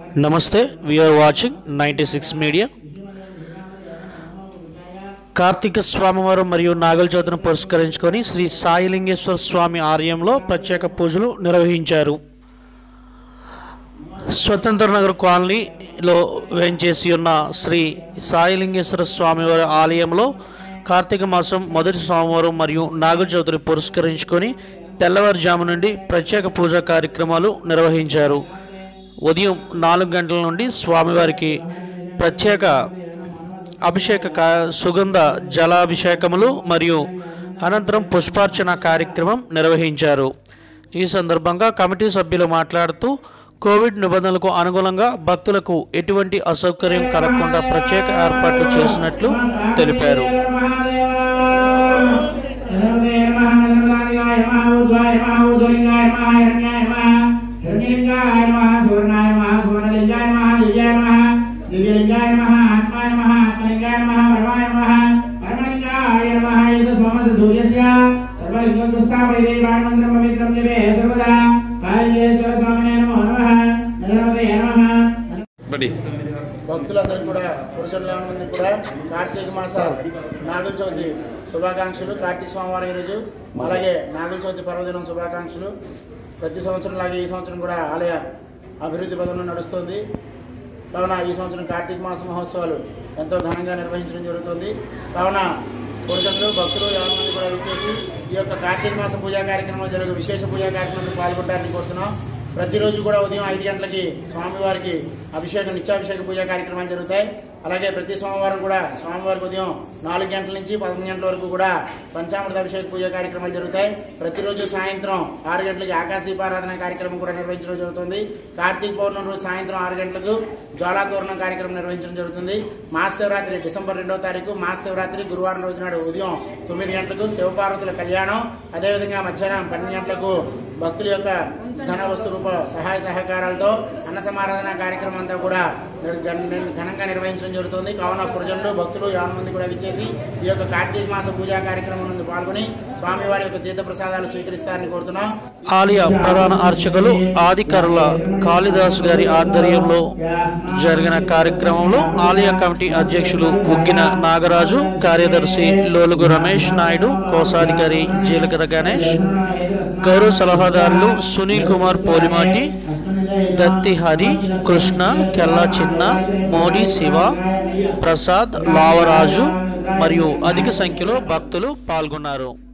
నమస్తే we're watching ninety six media కార్తీక స్వామివారం మరియు నాగల చవితిని పురస్కరించుకొని శ్రీ సాయిలింగేశ్వర స్వామి ఆలయంలో ప్రత్యేక పూజలు నిర్వహించారు స్వతంత్ర నగర్ కాలనీలో వేంచేసి ఉన్న శ్రీ సాయిలింగేశ్వర స్వామివారి ఆలయంలో కార్తీక మాసం మొదటి సోమవారం మరియు నాగ చవితిని పురస్కరించుకొని తెల్లవారుజాము నుండి ప్రత్యేక పూజా కార్యక్రమాలు నిర్వహించారు ఉదయం నాలుగు గంటల నుండి స్వామివారికి ప్రత్యేక అభిషేక కా- సుగంధ జలాభిషేకములు మరియు అనంతరం పుష్పార్చన కార్యక్రమం నిర్వహించారు ఈ సందర్భంగా కమిటీ సభ్యులు మాట్లాడుతూ కోవిడ్ నిబంధనలకు అనుగుణంగా భక్తులకు ఎటువంటి అసౌకర్యం కలగకుండా ప్రత్యేక ఏర్పాట్లు చేసినట్లు తెలిపారు బడి భక్తులందరికీ కూడా పురుషులందరికీ కూడా కార్తీక మాస నాగుల చవితి శుభాకాంక్షలు కార్తీక సోమవారం ఈరోజు అలాగే నాగుల చవితి పర్వదినం శుభాకాంక్షలు ప్రతి సంవత్సరం లాగే ఈ సంవత్సరం కూడా ఆలయ అభివృద్ధి పదంలో నడుస్తుంది కావున ఈ సంవత్సరం కార్తీక మాస మహోత్సవాలు ఎంతో ఘనంగా నిర్వహించడం జరుగుతుంది కావున పురుషులు భక్తులు ఎవరి మంది కూడా వచ్చేసి ఈ యొక్క కార్తీక మాస పూజా కార్యక్రమం జరుగు విశేష పూజా కార్యక్రమంలో పాల్గొనడానికి కోరుతున్నాం ప్రతిరోజు కూడా ఉదయం ఐదు గంటలకి స్వామివారికి అభిషేకం నిత్యాభిషేక పూజా కార్యక్రమాలు జరుగుతాయి అలాగే ప్రతి సోమవారం కూడా స్వామివారికి ఉదయం నాలుగు గంటల నుంచి పదకొండు గంటల వరకు కూడా పంచామృత అభిషేక పూజా కార్యక్రమాలు జరుగుతాయి ప్రతిరోజు సాయంత్రం ఆరు గంటలకి ఆకాశ దీపారాధన కార్యక్రమం కూడా నిర్వహించడం జరుగుతుంది కార్తీక పౌర్ణమి రోజు సాయంత్రం ఆరు గంటలకు జ్వాలాతోరణం కార్యక్రమం నిర్వహించడం జరుగుతుంది మహాశివరాత్రి డిసెంబర్ రెండవ తారీఖు మహాశివరాత్రి గురువారం రోజు నాడు ఉదయం తొమ్మిది గంటలకు శివపార్వతుల కళ్యాణం అదేవిధంగా మధ్యాహ్నం పన్నెండు గంటలకు భక్తుల యొక్క ధన వస్తు రూప సహాయ సహకారాలతో అన్న సమారాధన కార్యక్రమం అంతా కూడా నిర్- ఘన- ఘనంగా నిర్వహించడం జరుగుతుంది కావున ప్రజలు భక్తులు యావన మంది కూడా విచ్చేసి ఈ యొక్క కార్తీక మాస పూజా కార్యక్రమం నందు పాల్గొని స్వామివారి యొక్క తీర్థ ప్రసాదాలు స్వీకరిస్తారని కోరుతున్నాం ఆలయ ప్రధాన అర్చకులు ఆదికరుల కాళిదాస్ గారి ఆధ్వర్యంలో జరిగిన కార్యక్రమంలో ఆలయ కమిటీ అధ్యక్షులు ఉగ్గిన నాగరాజు కార్యదర్శి లోలుగు రమేష్ నాయుడు కోశాధికారి జీలకర గణేష్ గౌరవ సలహాదారులు సునీల్ కుమార్ పోలిమాటి దత్తి హరి కృష్ణ కెల్లా చిన్న మోడీ శివ ప్రసాద్ లావరాజు మరియు అధిక సంఖ్యలో భక్తులు పాల్గొన్నారు